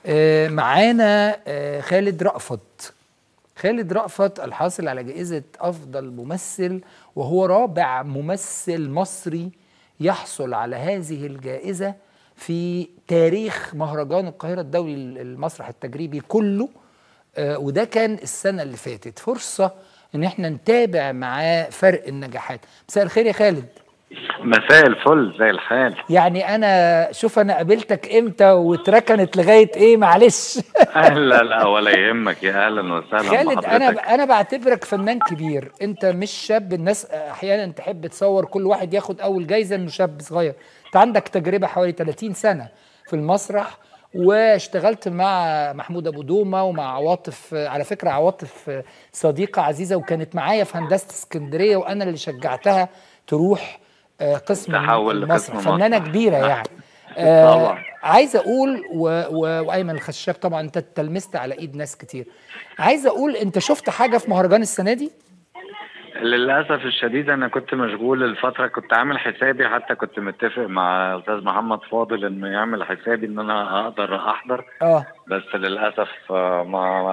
آه، معانا آه، خالد رأفت خالد رأفت الحاصل على جائزة أفضل ممثل وهو رابع ممثل مصري يحصل على هذه الجائزة في تاريخ مهرجان القاهرة الدولي المسرح التجريبي كله آه، وده كان السنة اللي فاتت فرصة ان احنا نتابع معاه فرق النجاحات مساء الخير يا خالد مساء الفل زي الحال يعني انا شوف انا قابلتك امتى واتركنت لغايه ايه معلش اهلا لا ولا يهمك يا اهلا وسهلا خالد بحضرتك. انا انا بعتبرك فنان كبير انت مش شاب الناس احيانا تحب تصور كل واحد ياخد اول جايزه انه شاب صغير انت عندك تجربه حوالي 30 سنه في المسرح واشتغلت مع محمود ابو دومه ومع عواطف على فكره عواطف صديقه عزيزه وكانت معايا في هندسه اسكندريه وانا اللي شجعتها تروح آه، قسم تحول المسرح لقسم فنانه مسرح. كبيره نعم. يعني آه طبعا. عايز اقول و... و... وايمن الخشاب طبعا انت تلمست على ايد ناس كتير عايز اقول انت شفت حاجه في مهرجان السنه دي للاسف الشديد انا كنت مشغول الفتره كنت عامل حسابي حتى كنت متفق مع استاذ محمد فاضل انه يعمل حسابي ان انا اقدر احضر اه بس للاسف آه، ما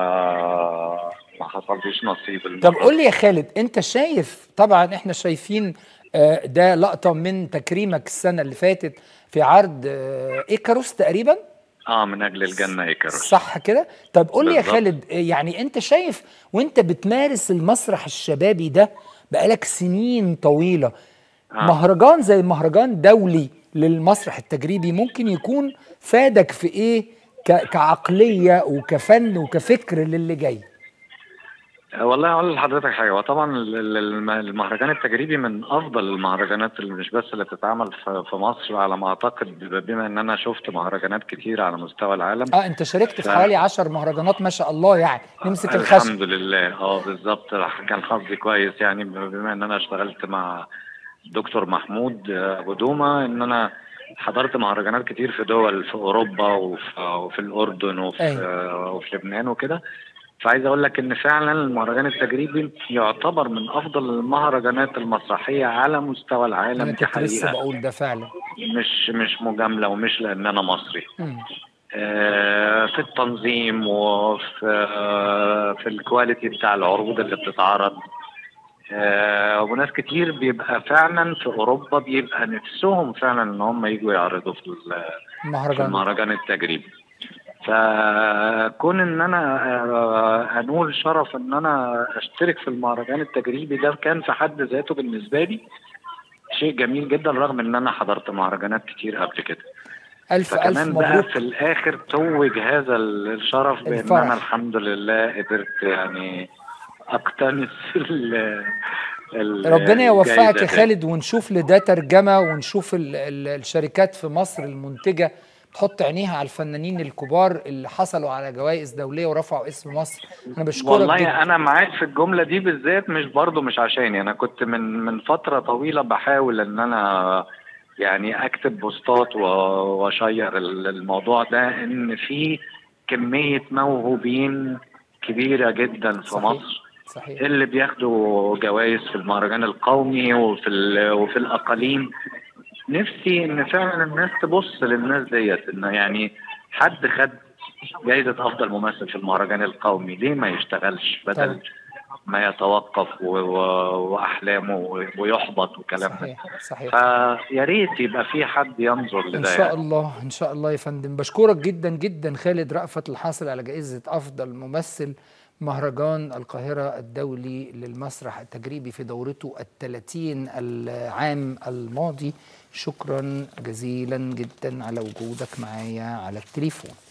ما حصلليش نصيب طب المرة قول لي يا خالد انت شايف طبعا احنا شايفين آه، ده لقطه من تكريمك السنه اللي فاتت في عرض آه، ايكاروس تقريبا اه من اجل الجنه ايكاروس صح كده طب قول لي يا بالظبط. خالد آه، يعني انت شايف وانت بتمارس المسرح الشبابي ده بقالك سنين طويله آه. مهرجان زي مهرجان دولي للمسرح التجريبي ممكن يكون فادك في ايه ك- كعقليه وكفن وكفكر للي جاي والله اقول لحضرتك حاجه هو طبعا ال- ال- الم- المهرجان التجريبي من افضل المهرجانات اللي مش بس اللي بتتعمل في في مصر على ما اعتقد بما ان انا شفت مهرجانات كتير على مستوى العالم اه انت شاركت في ف- حوالي 10 مهرجانات ما شاء الله يعني نمسك الخشب الحمد لله اه بالظبط كان حظي كويس يعني بما ان انا اشتغلت مع دكتور محمود آه، ابو دومه ان انا حضرت مهرجانات كتير في دول في اوروبا وفي, وفي الاردن وفي, أيوة. آه، وفي لبنان وكده فعايز اقول لك ان فعلا المهرجان التجريبي يعتبر من افضل المهرجانات المسرحيه على مستوى العالم انا دي كنت لسه حقيقه بقول ده فعلا مش مش مجامله ومش لان انا مصري مم. آه، في التنظيم وفي آه، في الكواليتي بتاع العروض اللي بتتعرض آه، وناس كتير بيبقى فعلا في اوروبا بيبقى نفسهم فعلا ان هم يجوا يعرضوا في ال- في مهرجان المهرجان التجريبي فكون ان انا آه، انول شرف ان انا اشترك في المهرجان التجريبي ده كان في حد ذاته بالنسبه لي شيء جميل جدا رغم ان انا حضرت مهرجانات كتير قبل كده الف الف فكمان بقى مبروك في الاخر توج هذا الشرف بان الفرح. انا الحمد لله قدرت يعني اقتنص ال ال- ربنا يوفقك يا الجايزة دي. خالد ونشوف لده ترجمه ونشوف ال ال الشركات في مصر المنتجه تحط عينيها على الفنانين الكبار اللي حصلوا على جوائز دوليه ورفعوا اسم مصر انا بشكرك والله جدا انا معاك في الجمله دي بالذات مش برضو مش عشاني انا كنت من من فتره طويله بحاول ان انا يعني اكتب بوستات و- واشير ال- الموضوع ده ان في كميه موهوبين كبيره جدا في صحيح. مصر صحيح اللي بياخدوا جوائز في المهرجان القومي وفي ال- وفي الاقاليم نفسي ان فعلا الناس تبص للناس ديت ان يعني حد خد جائزة أفضل ممثل في المهرجان القومي ليه ما يشتغلش طبعا. بدل ما يتوقف و... و... وأحلامه و- ويحبط وكلام ده صحيح صحيح فيا ريت يبقى في حد ينظر ان لده شاء يعني. الله ان شاء الله يا فندم بشكرك جدا جدا خالد رأفت الحاصل على جائزة افضل ممثل مهرجان القاهرة الدولي للمسرح التجريبي في دورته الثلاثين العام الماضي شكرا جزيلا جدا على وجودك معايا على التليفون